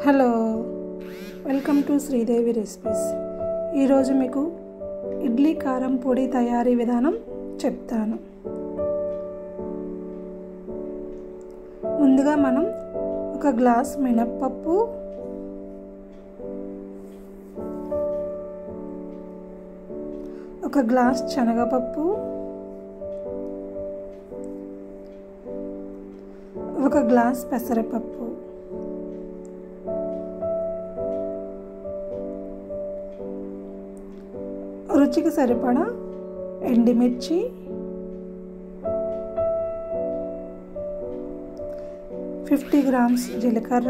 hello welcome to Sridevi recipes ఈరోజు మీకు ఇడ్లీ కారం పొడి తయారీ విధానం చెప్తాను ముందుగా మనం ఒక గ్లాస్ మినప్పప్పు ఒక గ్లాస్ శనగపప్పు ఒక గ్లాస్ పెసరపప్పు రుచికి సరిపడా ఎండిమిర్చి ఫిఫ్టీ గ్రామ్స్ జీలకర్ర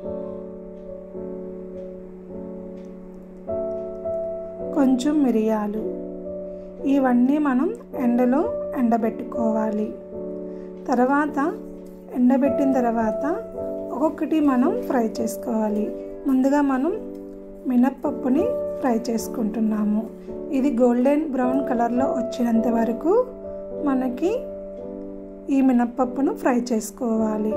కొంచెం మిరియాలు ఇవన్నీ మనం ఎండలో ఎండబెట్టుకోవాలి తర్వాత ఎండబెట్టిన తర్వాత ఒక్కొక్కటి మనం ఫ్రై చేసుకోవాలి ముందుగా మనం మినప్పప్పుని ఫ్రై చేసుకుంటున్నాము ఇది గోల్డెన్ బ్రౌన్ కలర్లో వచ్చినంత వరకు మనకి ఈ మినప్పప్పును ఫ్రై చేసుకోవాలి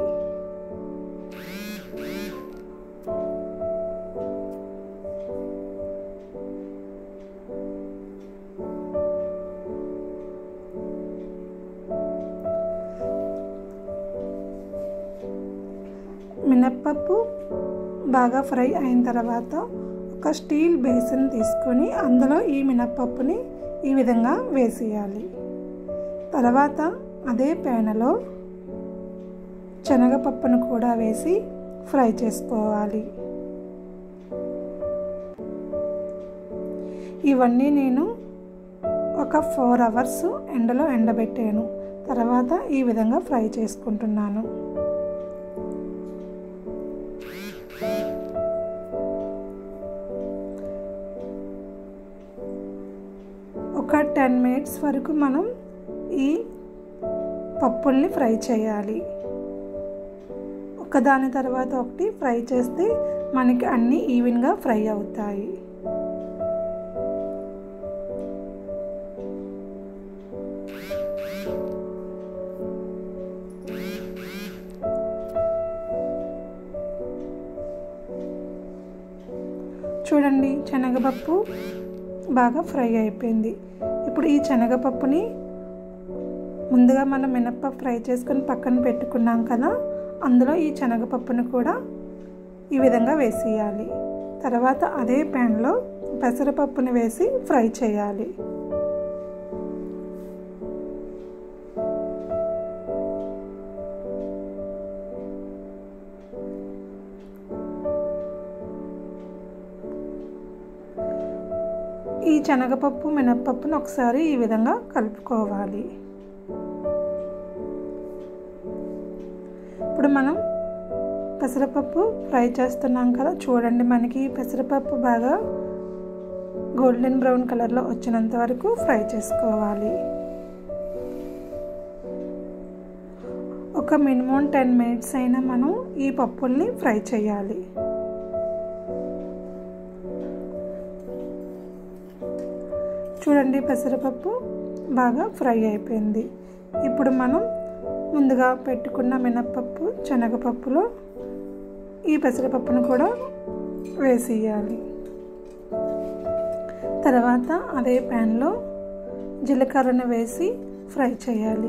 మినప్పప్పు బాగా ఫ్రై అయిన తర్వాత ఒక స్టీల్ బేసిన్ తీసుకొని అందులో ఈ మినప్పప్పుని ఈ విధంగా వేసేయాలి తర్వాత అదే ప్యాన్లో శనగపప్పును కూడా వేసి ఫ్రై చేసుకోవాలి ఇవన్నీ నేను ఒక ఫోర్ అవర్స్ ఎండలో ఎండబెట్టాను తర్వాత ఈ విధంగా ఫ్రై చేసుకుంటున్నాను ఒక టెన్ మినిట్స్ వరకు మనం ఈ పప్పుల్ని ఫ్రై చేయాలి ఒకదాని తర్వాత ఒకటి ఫ్రై చేస్తే మనకి అన్నీ ఈవెన్గా ఫ్రై అవుతాయి చూడండి శనగపప్పు బాగా ఫ్రై అయిపోయింది ఇప్పుడు ఈ శనగపప్పుని ముందుగా మనం మినప్పప్పు ఫ్రై చేసుకొని పక్కన పెట్టుకున్నాం కదా అందులో ఈ శనగపప్పును కూడా ఈ విధంగా వేసేయాలి తర్వాత అదే ప్యాన్లో పెసరపప్పుని వేసి ఫ్రై చేయాలి ఈ శనగపప్పు మినప్పప్పును ఒకసారి ఈ విధంగా కలుపుకోవాలి ఇప్పుడు మనం పెసరపప్పు ఫ్రై చేస్తున్నాం కదా చూడండి మనకి పెసరపప్పు బాగా గోల్డెన్ బ్రౌన్ కలర్లో వచ్చినంత వరకు ఫ్రై చేసుకోవాలి ఒక మినిమం టెన్ మినిట్స్ అయినా మనం ఈ పప్పుల్ని ఫ్రై చేయాలి చూడండి పెసరపప్పు బాగా ఫ్రై అయిపోయింది ఇప్పుడు మనం ముందుగా పెట్టుకున్న మినప్పప్పు శనగపప్పులో ఈ పెసరపప్పును కూడా వేసేయాలి తర్వాత అదే ప్యాన్లో జీలకర్రను వేసి ఫ్రై చేయాలి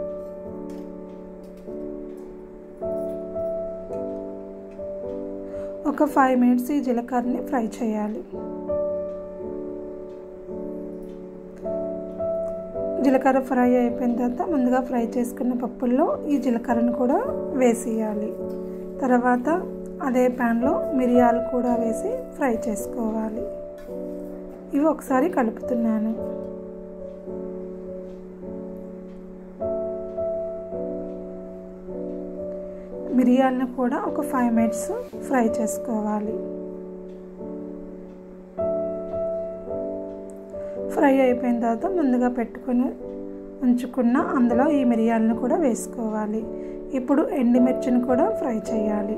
ఒక ఫైవ్ మినిట్స్ ఈ జీలకర్రని ఫ్రై చేయాలి జీలకర్ర ఫ్రై అయిపోయిన తర్వాత ముందుగా ఫ్రై చేసుకున్న పప్పుల్లో ఈ జీలకర్రను కూడా వేసేయాలి తర్వాత అదే ప్యాన్లో మిరియాలు కూడా వేసి ఫ్రై చేసుకోవాలి ఇవి ఒకసారి కలుపుతున్నాను మిరియాలను కూడా ఒక ఫైవ్ మినిట్స్ ఫ్రై చేసుకోవాలి ఫ్రై అయిపోయిన తర్వాత ముందుగా పెట్టుకొని ఉంచుకున్న అందులో ఈ మిరియాలను కూడా వేసుకోవాలి ఇప్పుడు ఎండుమిర్చిని కూడా ఫ్రై చేయాలి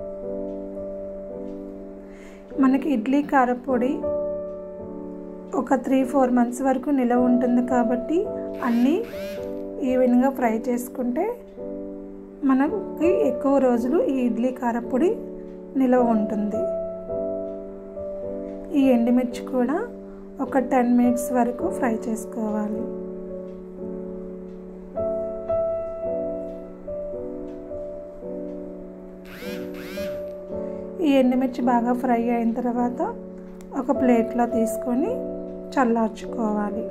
మనకి ఇడ్లీ కారపొడి ఒక త్రీ ఫోర్ మంత్స్ వరకు నిలవ ఉంటుంది కాబట్టి అన్నీ ఈవెన్గా ఫ్రై చేసుకుంటే మనకి ఎక్కువ రోజులు ఈ ఇడ్లీ కారపొడి నిలవ ఉంటుంది ఈ ఎండుమిర్చి కూడా ఒక టెన్ మినిట్స్ వరకు ఫ్రై చేసుకోవాలి ఈ ఎండుమిర్చి బాగా ఫ్రై అయిన తర్వాత ఒక ప్లేట్లో తీసుకొని చల్లార్చుకోవాలి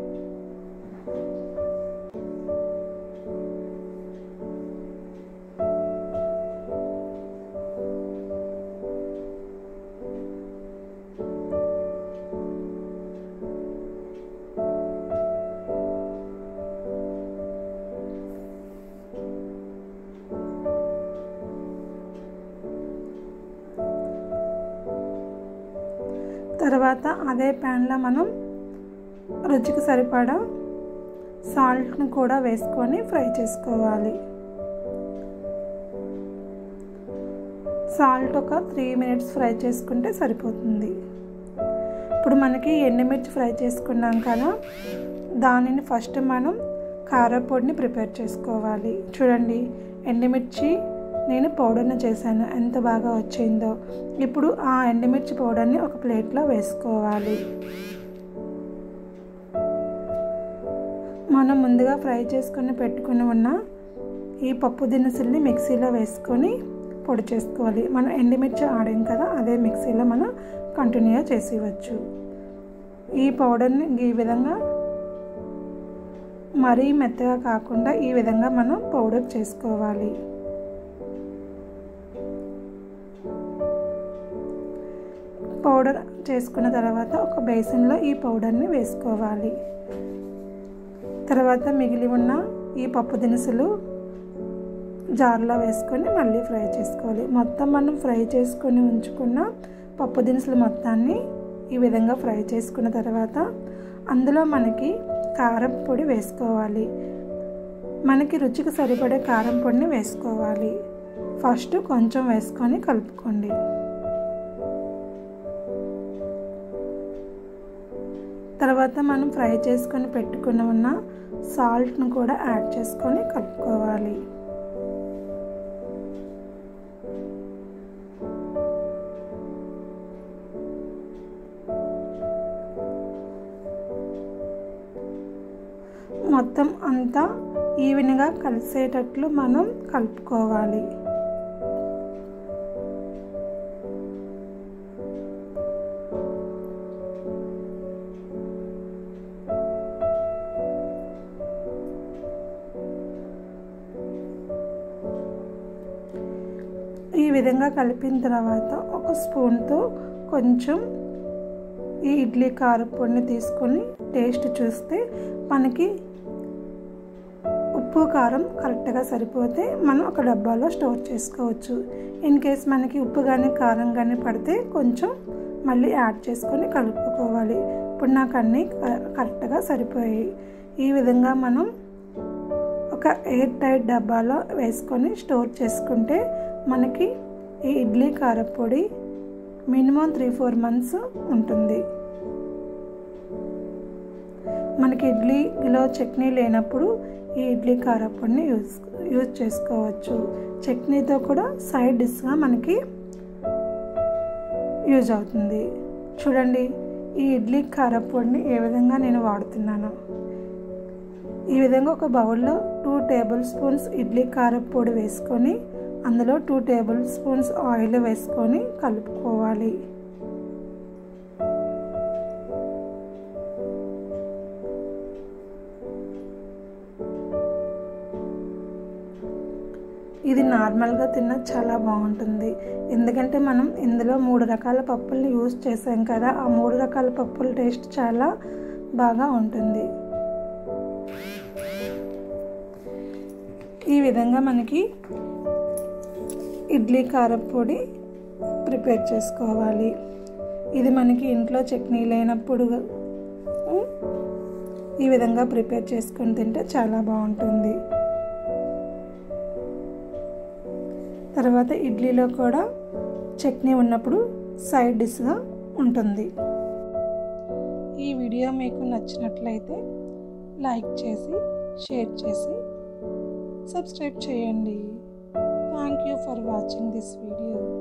తర్వాత అదే ప్యాన్లో మనం రుచికి సరిపడా సాల్ట్ను కూడా వేసుకొని ఫ్రై చేసుకోవాలి సాల్ట్ ఒక త్రీ మినిట్స్ ఫ్రై చేసుకుంటే సరిపోతుంది ఇప్పుడు మనకి ఎండుమిర్చి ఫ్రై చేసుకున్నాం కదా దానిని ఫస్ట్ మనం కారపొడిని ప్రిపేర్ చేసుకోవాలి చూడండి ఎండుమిర్చి నేను పౌడర్ని చేశాను ఎంత బాగా వచ్చిందో ఇప్పుడు ఆ ఎండుమిర్చి పౌడర్ని ఒక ప్లేట్లో వేసుకోవాలి మనం ముందుగా ఫ్రై చేసుకొని పెట్టుకుని ఉన్న ఈ పప్పు దినుసుల్ని మిక్సీలో వేసుకొని పొడి చేసుకోవాలి మనం ఎండుమిర్చి ఆడాం కదా అదే మిక్సీలో మనం కంటిన్యూగా చేసేవచ్చు ఈ పౌడర్ని ఈ విధంగా మరీ మెత్తగా కాకుండా ఈ విధంగా మనం పౌడర్ చేసుకోవాలి పౌడర్ చేసుకున్న తర్వాత ఒక బేసిన్లో ఈ పౌడర్ని వేసుకోవాలి తర్వాత మిగిలి ఉన్న ఈ పప్పు దినుసులు జార్లో వేసుకొని మళ్ళీ ఫ్రై చేసుకోవాలి మొత్తం మనం ఫ్రై చేసుకొని ఉంచుకున్న పప్పు దినుసులు మొత్తాన్ని ఈ విధంగా ఫ్రై చేసుకున్న తర్వాత అందులో మనకి కారం పొడి వేసుకోవాలి మనకి రుచికి సరిపడే కారం పొడిని వేసుకోవాలి ఫస్ట్ కొంచెం వేసుకొని కలుపుకోండి తర్వాత మనం ఫ్రై చేసుకొని పెట్టుకుని ఉన్న సాల్ట్ను కూడా యాడ్ చేసుకొని కలుపుకోవాలి మొత్తం అంతా ఈవెన్గా కలిసేటట్లు మనం కలుపుకోవాలి ఈ విధంగా కలిపిన తర్వాత ఒక స్పూన్తో కొంచెం ఈ ఇడ్లీ కారపొడిని తీసుకొని టేస్ట్ చూస్తే మనకి ఉప్పు కారం కరెక్ట్గా సరిపోతే మనం ఒక డబ్బాలో స్టోర్ చేసుకోవచ్చు ఇన్ కేస్ మనకి ఉప్పు కానీ కారం కానీ పడితే కొంచెం మళ్ళీ యాడ్ చేసుకొని కలుపుకోవాలి ఇప్పుడు నాకు అన్నీ కరెక్ట్గా సరిపోయాయి ఈ విధంగా మనం ఒక ఎయిర్ టైట్ డబ్బాలో వేసుకొని స్టోర్ చేసుకుంటే మనకి ఈ ఇడ్లీ కారపొడి మినిమం త్రీ ఫోర్ మంత్స్ ఉంటుంది మనకి ఇడ్లీలో చట్నీ లేనప్పుడు ఈ ఇడ్లీ కారపొడిని యూజ్ యూజ్ చేసుకోవచ్చు చట్నీతో కూడా సైడ్ డిష్గా మనకి యూజ్ అవుతుంది చూడండి ఈ ఇడ్లీ కారపొడిని ఏ విధంగా నేను వాడుతున్నాను ఈ విధంగా ఒక బౌల్లో టూ టేబుల్ స్పూన్స్ ఇడ్లీ కారపొడి వేసుకొని అందులో టూ టేబుల్ స్పూన్స్ ఆయిల్ వేసుకొని కలుపుకోవాలి ఇది నార్మల్గా తిన్న చాలా బాగుంటుంది ఎందుకంటే మనం ఇందులో మూడు రకాల పప్పుల్ని యూజ్ చేసాం కదా ఆ మూడు రకాల పప్పుల టేస్ట్ చాలా బాగా ఉంటుంది ఈ విధంగా మనకి ఇడ్లీ కారపొడి ప్రిపేర్ చేసుకోవాలి ఇది మనకి ఇంట్లో చట్నీ లేనప్పుడు ఈ విధంగా ప్రిపేర్ చేసుకొని తింటే చాలా బాగుంటుంది తర్వాత ఇడ్లీలో కూడా చట్నీ ఉన్నప్పుడు సైడ్ డిష్గా ఉంటుంది ఈ వీడియో మీకు నచ్చినట్లయితే లైక్ చేసి షేర్ చేసి సబ్స్క్రైబ్ చేయండి thank you for watching this video